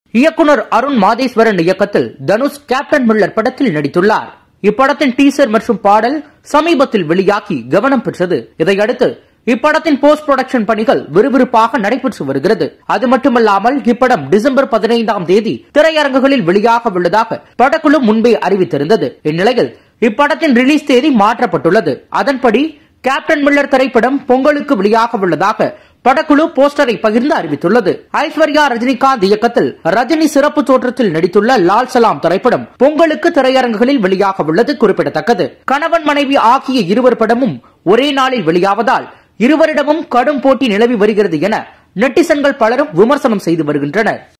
இயக்குனர் அருண் மாதேஸ்வரன் இயக்கத்தில் Dhanush captain Miller படத்தில் நடித்துள்ளார் இப்படத்தின் டீசர் மற்றும் பாடல் சமீபத்தில் வெளியாகி கவனம் பெற்றது இதையடுத்து இப்படத்தின் போஸ்ட் புரொடக்ஷன் பணிகள் விறுவிறுப்பாக நடைபெற்று வருகிறது அது மட்டுமல்லாமல் இப்படம் டிசம்பர் பதினைந்தாம் தேதி திரையரங்குகளில் வெளியாக உள்ளதாக படக்குழு முன்பே அறிவித்திருந்தது இந்நிலையில் இப்படத்தின் ரிலீஸ் தேதி மாற்றப்பட்டுள்ளது அதன்படி கேப்டன் மில்லர் திரைப்படம் பொங்கலுக்கு வெளியாக உள்ளதாக படக்குழு போஸ்டரை பகிர்ந்து அறிவித்துள்ளது ஐஸ்வர்யா ரஜினிகாந்த் இயக்கத்தில் ரஜினி சிறப்பு தோற்றத்தில் நடித்துள்ள லால் சலாம் திரைப்படம் பொங்கலுக்கு திரையரங்குகளில் வெளியாக உள்ளது குறிப்பிடத்தக்கது கணவன் மனைவி ஆகிய இருவர் படமும் ஒரே நாளில் வெளியாவதால் இருவரிடமும் கடும் போட்டி நிலவி வருகிறது என நெட்டிசன்கள் பலரும் விமர்சனம் செய்து வருகின்றனர்